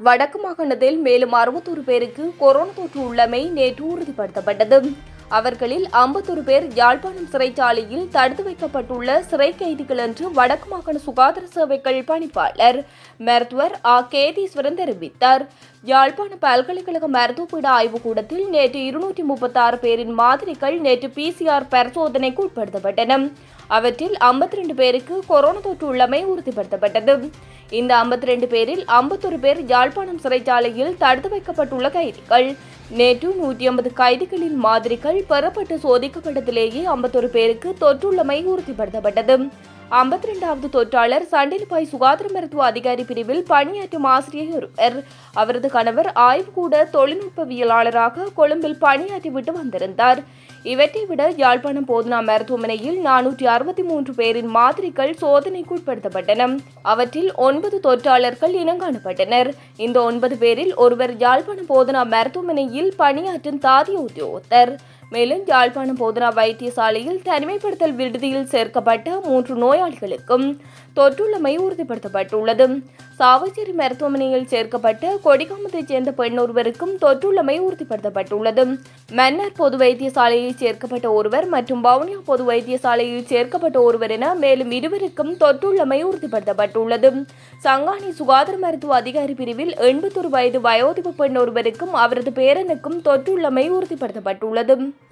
வடக்கு மாகாணத்தில் மேலும் அறுபத்தொரு பேருக்கு கொரோனா தொற்று உள்ளமை நேற்று உறுதிப்படுத்தப்பட்டது அவர்களில் ஐம்பத்தொரு பேர் யாழ்ப்பாணம் சிறைச்சாலையில் தடுத்து வைக்கப்பட்டுள்ள சிறை கைதிகள் என்று வடக்கு மாகாண சுகாதார சேவைகள் பணிப்பாளர் மருத்துவர் ஆ கேதீஸ்வரன் தெரிவித்தார் யாழ்ப்பாண பல்கலைக்கழக மருத்துவப்பீட ஆய்வுக்கூடத்தில் நேற்று இருநூற்றி முப்பத்தாறு பேரின் மாதிரிகள் நேற்று பிசிஆர் பரிசோதனைக்கு உட்படுத்தப்பட்டன அவற்றில் 52 பேருக்கு கொரோனா தொற்று உள்ளமை உறுதிப்படுத்தப்பட்டது இந்த 52 பேரில் 51 பேர் யாழ்ப்பாணம் சிறைச்சாலையில் தடுத்து வைக்கப்பட்டுள்ள கைதிகள் நேற்று நூற்றி ஐம்பது கைதிகளின் மாதிரிகள் பெறப்பட்டு சோதிக்கப்பட்டதிலேயே 51 பேருக்கு தொற்றுள்ளமை உறுதிப்படுத்தப்பட்டது ஐம்பத்தி ரெண்டாவது தொற்றாளர் சண்டிலிப்பாய் சுகாதார மருத்துவ அதிகாரி பிரிவில் பணியாற்றும் ஆசிரியர் ஒருவர் அவரது கணவர் ஆய்வுக்கூட தொழில்நுட்பவியலாளராக கொழும்பில் பணியாற்றிவிட்டு வந்திருந்தார் இவற்றை விட யாழ்ப்பாணம் போதனா மருத்துவமனையில் நானூற்றி அறுபத்தி மூன்று பேரின் மாதிரிகள் சோதனைக்கு உட்படுத்தப்பட்டன அவற்றில் ஒன்பது தொற்றாளர்கள் இனங்காணப்பட்டனர் இந்த ஒன்பது பேரில் ஒருவர் யாழ்ப்பாணம் போதனா மருத்துவமனையில் பணியாற்றும் தாதிய உத்தியோகத்தர் மேலும் யாழ்ப்பாணம் போதனா வைத்தியசாலையில் தனிமைப்படுத்தல் விடுதியில் சேர்க்கப்பட்ட மூன்று நோயாளிகளுக்கும் தொற்றுள்ளமை உறுதிப்படுத்தப்பட்டுள்ளது சாவச்சேரி மருத்துவமனையில் சேர்க்கப்பட்ட கொடிகாமத்தைச் சேர்ந்த பெண் ஒருவருக்கும் தொற்றுள்ளமை உறுதிப்படுத்தப்பட்டுள்ளது மன்னர் பொது வைத்தியசாலையில் சேர்க்கப்பட்ட ஒருவர் மற்றும் வவுனியா பொது வைத்தியசாலையில் சேர்க்கப்பட்ட ஒருவர் என மேலும் இருவருக்கும் தொற்றுள்ளமை உறுதிப்படுத்தப்பட்டுள்ளது சங்கானி சுகாதார மருத்துவ அதிகாரி பிரிவில் எண்பத்தொரு வயது வயோதிப பெண் ஒருவருக்கும் அவரது பேரனுக்கும் தொற்றுள்ளமை உறுதிப்படுத்தப்பட்டுள்ளது